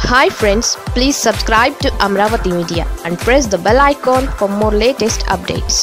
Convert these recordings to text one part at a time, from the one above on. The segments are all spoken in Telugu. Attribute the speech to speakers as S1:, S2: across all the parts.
S1: hi friends please subscribe to Amaravati media and press the bell icon for more latest updates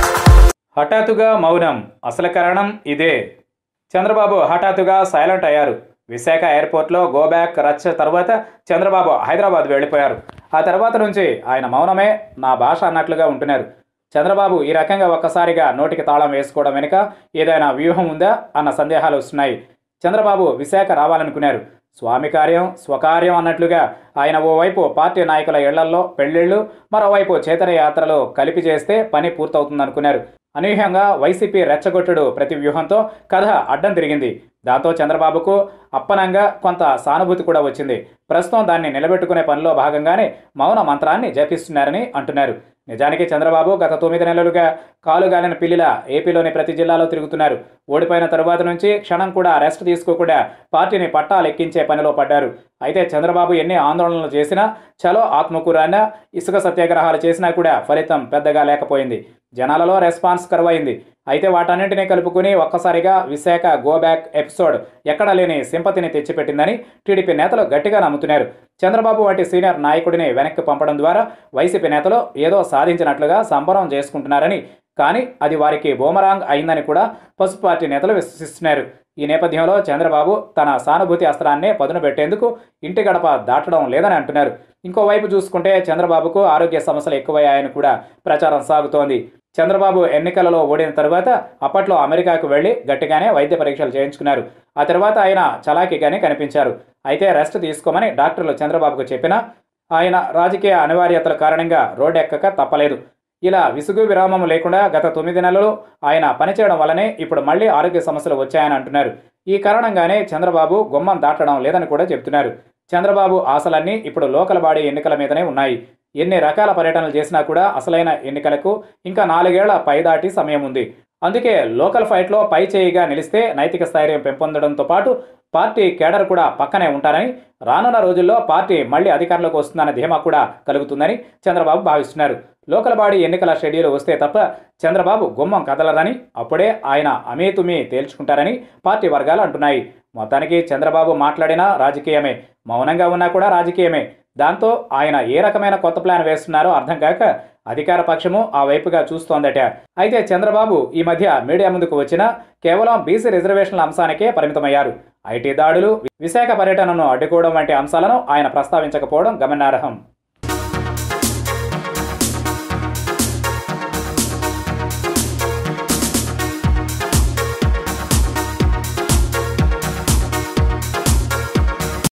S2: హఠాత్తుగా మౌనం అసలు కారణం ఇదే చంద్రబాబు హఠాత్తుగా సైలెంట్ అయ్యారు విశాఖ ఎయిర్పోర్ట్లో గోబ్యాక్ రచ్చ తర్వాత చంద్రబాబు హైదరాబాద్ వెళ్ళిపోయారు ఆ తర్వాత నుంచి ఆయన మౌనమే నా భాష అన్నట్లుగా ఉంటున్నారు చంద్రబాబు ఈ రకంగా ఒక్కసారిగా నోటికి తాళం వేసుకోవడం వెనుక ఏదైనా వ్యూహం ఉందా అన్న సందేహాలు వస్తున్నాయి చంద్రబాబు విశాఖ రావాలనుకున్నారు స్వామి కార్యం స్వకార్యం అన్నట్లుగా ఆయన ఓవైపు పార్టీ నాయకుల ఇళ్లల్లో పెళ్లిళ్ళు మరోవైపు చేతన యాత్రలు కలిపి చేస్తే పని పూర్తవుతుందనుకున్నారు అనూహ్యంగా వైసీపీ రెచ్చగొట్టుడు ప్రతి వ్యూహంతో కథ అడ్డం తిరిగింది దాంతో చంద్రబాబుకు అప్పనంగా కొంత సానుభూతి కూడా వచ్చింది ప్రస్తుతం దాన్ని నిలబెట్టుకునే పనిలో భాగంగానే మౌన మంత్రాన్ని జపిస్తున్నారని అంటున్నారు నిజానికి చంద్రబాబు గత తొమ్మిది నెలలుగా కాలుగాలిన పిల్లిలా ఏపీలోని ప్రతి జిల్లాలో తిరుగుతున్నారు ఓడిపోయిన తరువాత నుంచి క్షణం కూడా రెస్ట్ తీసుకోకుండా పార్టీని పట్టాలు ఎక్కించే పనిలో పడ్డారు అయితే చంద్రబాబు ఎన్ని ఆందోళనలు చేసినా చలో ఆత్మకూరాన్న ఇసుక సత్యాగ్రహాలు చేసినా కూడా ఫలితం పెద్దగా లేకపోయింది జనాలలో రెస్పాన్స్ కరువైంది అయితే వాటన్నింటినీ కలుపుకుని ఒక్కసారిగా విశాఖ గోబ్యాక్ ఎపిసోడ్ ఎక్కడ లేని సింపతిని తెచ్చిపెట్టిందని టీడీపీ నేతలు గట్టిగా నమ్ముతున్నారు చంద్రబాబు వంటి సీనియర్ నాయకుడిని వెనక్కి పంపడం ద్వారా వైసీపీ నేతలు ఏదో సాధించినట్లుగా సంబరం చేసుకుంటున్నారని కానీ అది వారికి బోమరాంగ్ అయిందని కూడా పసుపు పార్టీ నేతలు విశ్వసిస్తున్నారు ఈ నేపథ్యంలో చంద్రబాబు తన సానుభూతి అస్త్రాన్నే పదును పెట్టేందుకు ఇంటి గడప దాటడం లేదని అంటున్నారు ఇంకోవైపు చూసుకుంటే చంద్రబాబుకు ఆరోగ్య సమస్యలు ఎక్కువయ్యాయని కూడా ప్రచారం సాగుతోంది చంద్రబాబు ఎన్నికలలో ఓడిన తర్వాత అప్పట్లో అమెరికాకు వెళ్లి గట్టిగానే వైద్య పరీక్షలు చేయించుకున్నారు ఆ తర్వాత ఆయన చలాకీగానే కనిపించారు అయితే రెస్ట్ తీసుకోమని డాక్టర్లు చంద్రబాబుకు చెప్పినా ఆయన రాజకీయ అనివార్యతల కారణంగా రోడ్డెక్కక తప్పలేదు ఇలా విసుగు విరామం లేకుండా గత తొమ్మిది నెలలు ఆయన పనిచేయడం వల్లనే ఇప్పుడు మళ్ళీ ఆరోగ్య సమస్యలు వచ్చాయని అంటున్నారు ఈ కారణంగానే చంద్రబాబు గుమ్మం దాటడం లేదని కూడా చెబుతున్నారు చంద్రబాబు ఆశలన్నీ ఇప్పుడు లోకల్ బాడీ ఎన్నికల మీదనే ఉన్నాయి ఎన్ని రకాల పర్యటనలు చేసినా కూడా అసలైన ఎన్నికలకు ఇంకా నాలుగేళ్ల పైదాటి సమయం ఉంది అందుకే లోకల్ ఫైట్లో పై చేయిగా నిలిస్తే నైతిక స్థైర్యం పెంపొందడంతో పాటు పార్టీ కేడర్ కూడా పక్కనే ఉంటారని రానున్న రోజుల్లో పార్టీ మళ్లీ అధికారంలోకి వస్తుందన్న ధీమా కూడా కలుగుతుందని చంద్రబాబు భావిస్తున్నారు లోకల్ బాడీ ఎన్నికల షెడ్యూల్ వస్తే తప్ప చంద్రబాబు గుమ్మం కదలరని అప్పుడే ఆయన అమేతుమి తేల్చుకుంటారని పార్టీ వర్గాలు అంటున్నాయి మొత్తానికి చంద్రబాబు మాట్లాడినా రాజకీయమే మౌనంగా ఉన్నా కూడా రాజకీయమే దాంతో ఆయన ఏ రకమైన కొత్త ప్లాన్ వేస్తున్నారో అర్థం కాక అధికార పక్షము ఆ వైపుగా చూస్తోందట అయితే చంద్రబాబు ఈ మధ్య మీడియా ముందుకు వచ్చినా కేవలం బీసీ రిజర్వేషన్ల అంశానికే పరిమితమయ్యారు ఐటీ దాడులు విశాఖ పర్యటనను అడ్డుకోవడం వంటి అంశాలను ఆయన ప్రస్తావించకపోవడం గమనార్హం